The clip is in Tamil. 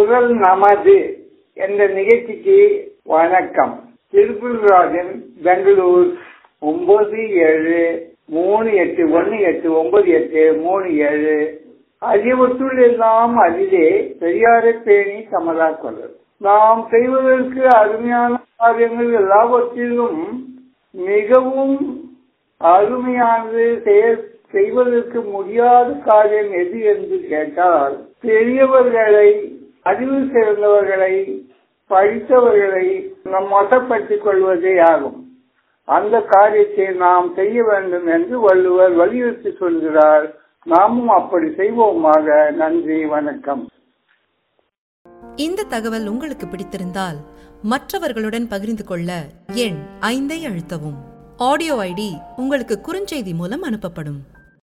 குரல் நமது என்ற நிகழ்ச்சிக்கு வணக்கம் திருப்புராஜன் பெங்களூர் ஒன்பது ஏழு மூணு எட்டு ஒன்னு எட்டு ஒன்பது எட்டு மூணு ஏழு அறிவற்றுள் எல்லாம் அதிலே பெரியாரை பேணி கமலா கொள்ளல் நாம் செய்வதற்கு அருமையான காரியங்கள் எல்லாவற்றிலும் மிகவும் அருமையானது செய- செய்வதற்கு முடியாத காரியம் எது என்று கேட்டால் பெரியவர்களை அறிவு சிறந்தவர்களை படித்தவர்களை நம் வசப்படுத்திக் கொள்வதே ஆகும் அந்த காரியத்தை நாம் செய்ய வேண்டும் என்று வள்ளுவர் வலியுறுத்தி சொல்கிறார் நாமும் அப்படி செய்வோமாக நன்றி வணக்கம் இந்த தகவல் உங்களுக்கு பிடித்திருந்தால் மற்றவர்களுடன் பகிர்ந்து கொள்ள எண் ஐந்தை அழுத்தவும் ஆடியோ ஐடி உங்களுக்கு குறுஞ்செய்தி மூலம் அனுப்பப்படும்